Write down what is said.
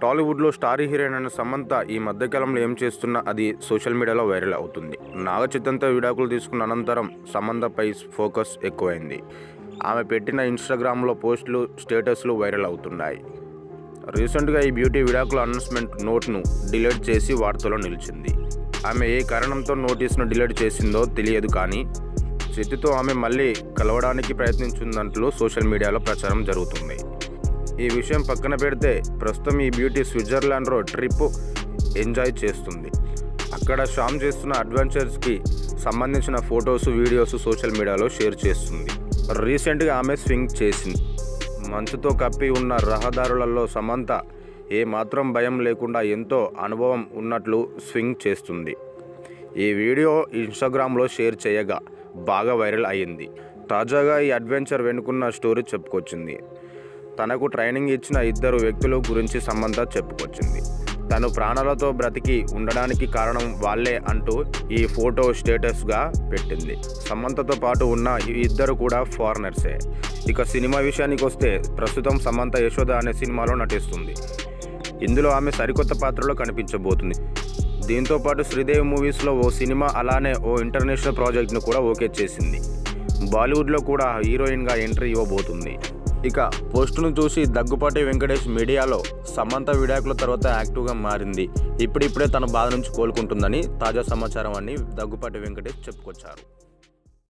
టాలీవుడ్లో star heroine అయిన సమంత ఈ మధ్యకాలంలో ఏం చేస్తున్నా అది సోషల్ మీడియాలో వైరల్ అవుతుంది నాగ చైతన్యతో విడాకులు తీసుకున్న అనంతరం సమంతపై ఫోకస్ ఎక్కువైంది ఆమె పెట్టిన ఇన్స్టాగ్రామ్లో పోస్టులు స్టేటస్లు వైరల్ అవుతున్నాయి రీసెంట్గా ఈ బ్యూటీ విడాకుల అనౌన్స్మెంట్ నోట్ను డిలీట్ చేసి వార్తలో నిలిచింది ఆమె ఏ కారణంతో నోటీస్ను డిలీట్ చేసిందో తెలియదు కానీ చితితో ఆమె మళ్ళీ కలవడానికి ప్రయత్నించిందంటూ సోషల్ మీడియాలో ప్రచారం జరుగుతుంది ఈ విషయం పక్కన పెడితే ప్రస్తుతం ఈ బ్యూటీ స్విట్జర్లాండ్లో ట్రిప్ ఎంజాయ్ చేస్తుంది అక్కడ షామ్ చేస్తున్న అడ్వెంచర్స్కి సంబంధించిన ఫొటోస్ వీడియోస్ సోషల్ మీడియాలో షేర్ చేస్తుంది రీసెంట్గా ఆమె స్వింగ్ చేసింది మంచుతో కప్పి ఉన్న రహదారులలో సమంత ఏ మాత్రం భయం లేకుండా ఎంతో అనుభవం ఉన్నట్లు స్వింగ్ చేస్తుంది ఈ వీడియో ఇన్స్టాగ్రామ్లో షేర్ చేయగా బాగా వైరల్ అయ్యింది తాజాగా ఈ అడ్వెంచర్ వెనుకున్న స్టోరీ చెప్పుకొచ్చింది తనకు ట్రైనింగ్ ఇచ్చిన ఇద్దరు వ్యక్తుల గురించి సమంత చెప్పుకొచ్చింది తను ప్రాణాలతో బ్రతికి ఉండడానికి కారణం వాళ్ళే అంటూ ఈ ఫోటో స్టేటస్గా పెట్టింది సమంతతో పాటు ఉన్న ఈ ఇద్దరు కూడా ఫారినర్సే ఇక సినిమా విషయానికి వస్తే ప్రస్తుతం సమంత యశోద అనే సినిమాలో నటిస్తుంది ఇందులో ఆమె సరికొత్త పాత్రలో కనిపించబోతుంది దీంతో పాటు శ్రీదేవి మూవీస్లో ఓ సినిమా అలానే ఓ ఇంటర్నేషనల్ ప్రాజెక్ట్ను కూడా ఓకే చేసింది బాలీవుడ్లో కూడా హీరోయిన్గా ఎంట్రీ ఇవ్వబోతుంది ఇక పోస్టును చూసి దగ్గుపాటి వెంకటేష్ మీడియాలో సమంత విడాకుల తర్వాత యాక్టివ్గా మారింది ఇప్పుడిప్పుడే తన బాధ నుంచి కోలుకుంటుందని తాజా సమాచారం అని దగ్గుపాటి వెంకటేష్ చెప్పుకొచ్చారు